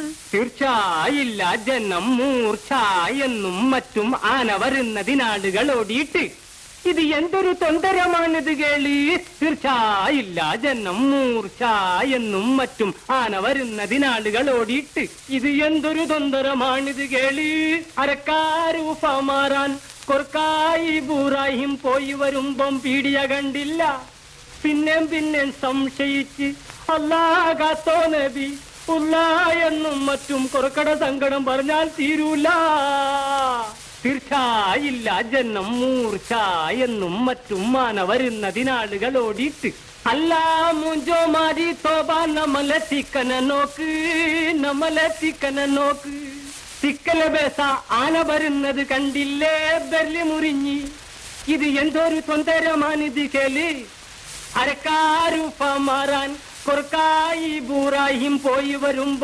തീർച്ചയായില്ല ജനം മൂർച്ച എന്നും മറ്റും ആന വരുന്നതിനാളുകൾ ഓടിയിട്ട് ഇത് എന്തൊരു തൊന്തരമാണിത് കേളി തീർച്ചയായില്ല ജനം മൂർച്ച എന്നും മറ്റും ആന വരുന്നതിനാളുകൾ ഓടിയിട്ട് ഇത് എന്തൊരു തൊന്തരമാണിത് കേളി അരക്കാരൂഫ മാറാൻ കൊർക്കായി ബൂറായും പോയി വരുമ്പം പീടിയ കണ്ടില്ല പിന്നെയും പിന്നെയും സംശയിച്ച് അല്ലാകാത്തോ നബി ഉള്ള എന്നും മറ്റും കുറക്കട സങ്കടം പറഞ്ഞാൽ തീരൂല തീർച്ചയില്ല ജന്നം മൂർച്ച എന്നും മറ്റും മാന വരുന്നതിനാളുകൾ ഓടിയിട്ട് അല്ല മുഞ്ചോ മാരി തോബ നമ്മളെ തിക്കന നോക്ക് നമ്മളെ തിക്കന നോക്ക് തിക്കല ബേസ ആന വരുന്നത് കണ്ടില്ലേ ബെർലി മുറിഞ്ഞി ഇത് എന്തൊരു തൊന്തരമാണിത് കേളി അരക്കാരൂപ്പ മാറാൻ കൊർക്കായി ബൂറായും പോയി വരുമ്പോ